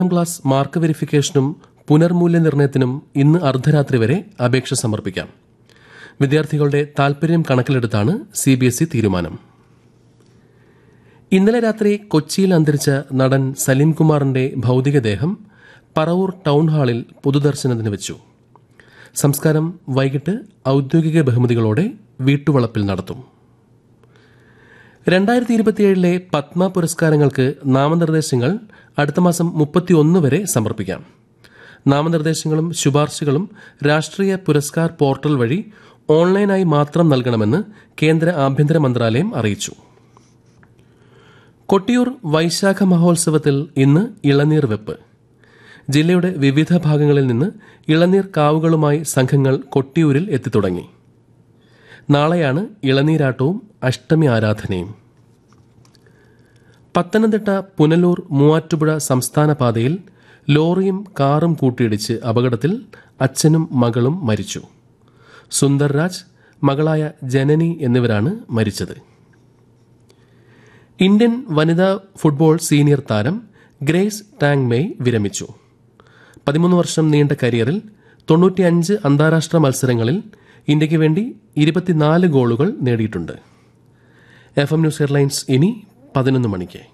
class mark വെരിഫിക്കേഷനും പുനർമൂല്യനിർണ്ണയത്തിനും ഇന്ന് അർദ്ധരാത്രി വരെ അപേക്ഷ സമർപ്പിക്കാം വിദ്യാർത്ഥികളുടെ താൽപര്യം കണക്കിലെടുത്താണ് സി ബി എസ് ഇ തീരുമാനം ഇന്നലെ രാത്രി കൊച്ചിയിൽ അന്തരിച്ച നടൻ സലീംകുമാറിന്റെ ഭൌതികദേഹം പറവൂർ ടൗൺ ഹാളിൽ പൊതുദർശനത്തിന് വെച്ചു സംസ്കാരം വൈകിട്ട് ഔദ്യോഗിക ബഹുമതികളോടെ വീട്ടുവളപ്പിൽ നടത്തും രണ്ടായിരത്തി ഇരുപത്തിയേഴിലെ പത്മ പുരസ്കാരങ്ങൾക്ക് നാമനിർദ്ദേശങ്ങൾ അടുത്ത മാസം മുപ്പത്തിയൊന്ന് വരെ സമർപ്പിക്കാം നാമനിർദ്ദേശങ്ങളും ശുപാർശകളും രാഷ്ട്രീയ പുരസ്കാർ പോർട്ടൽ വഴി ഓൺലൈനായി മാത്രം നൽകണമെന്ന് കേന്ദ്ര ആഭ്യന്തര മന്ത്രാലയം അറിയിച്ചു കൊട്ടിയൂർ വൈശാഖ മഹോത്സവത്തിൽ ഇന്ന് ഇളനീർ വെപ്പ് ജില്ലയുടെ വിവിധ ഭാഗങ്ങളിൽ നിന്ന് ഇളനീർ കാവുകളുമായി സംഘങ്ങൾ കൊട്ടിയൂരിൽ എത്തിത്തുടങ്ങി നാളെയാണ് ഇളനീരാട്ടവും അഷ്ടമി ആരാധനയും പത്തനംതിട്ട പുനലൂർ മൂവാറ്റുപുഴ സംസ്ഥാന പാതയിൽ ലോറിയും കാറും കൂട്ടിയിടിച്ച് അപകടത്തിൽ അച്ഛനും മകളും മരിച്ചു സുന്ദർ രാജ് മകളായ ജനനി എന്നിവരാണ് മരിച്ചത് ഇന്ത്യൻ വനിതാ ഫുട്ബോൾ സീനിയർ താരം ഗ്രേസ് ടാങ് മെയ് വിരമിച്ചു പതിമൂന്ന് വർഷം നീണ്ട കരിയറിൽ തൊണ്ണൂറ്റിയഞ്ച് അന്താരാഷ്ട്ര മത്സരങ്ങളിൽ ഇന്ത്യയ്ക്ക് വേണ്ടി ഇരുപത്തിനാല് ഗോളുകൾ നേടിയിട്ടുണ്ട് എഫ് എം ന്യൂസ് ഹെഡ്ലൈൻസ് ഇനി പതിനൊന്ന് മണിക്ക്